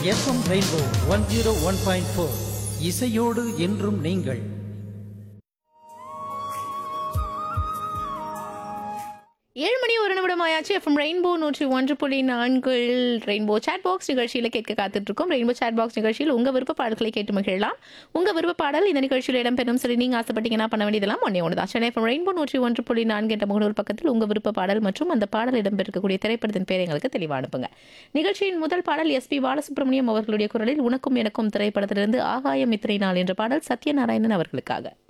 FM rainbow one zero one point four இசையோடு என்றும் நீங்கள் ஏழு மணி ஒரு நிமிடம் ஆயாச்சு எஃப்எம் ரெயின்போ நூற்றி ஒன்று புள்ளி நான்கில் ரெயின்போ சாட் பாக்ஸ் நிகழ்ச்சியில் கேட்க காத்துட்டு இருக்கோம் ரெயின்போ சாட் பாக்ஸ் நிகழ்ச்சியில் உங்கள் விருப்ப பாடல்களை கேட்டு மகிழலாம் உங்கள் விருப்ப பாடல் இந்த நிகழ்ச்சியில் இடம்பெறும் சரி நீங்கள் ஆசைப்பட்டீங்கன்னா பண்ண வேண்டியதெல்லாம் ஒன்றே ஒன்று தான் சென்னை எஃப்எம் ரெயின்போ நூற்றி ஒன்று புள்ளி நான்கு என்ற முகநூல் பக்கத்தில் உங்கள் விருப்ப பாடல் மற்றும் அந்த பாடல் இடம்பெறக்கூடிய திரைப்படத்தின் பேர் எங்களுக்கு தெளிவாக அனுப்புங்க நிகழ்ச்சியின் முதல் பாடல் எஸ்பி பாலசுப்ரமணியம் அவர்களுடைய குரலில் உனக்கும் எனக்கும் திரைப்படத்திலிருந்து ஆகாயம் இத்திரை நாள் என்ற பாடல் சத்யநாராயணன் அவர்களுக்காக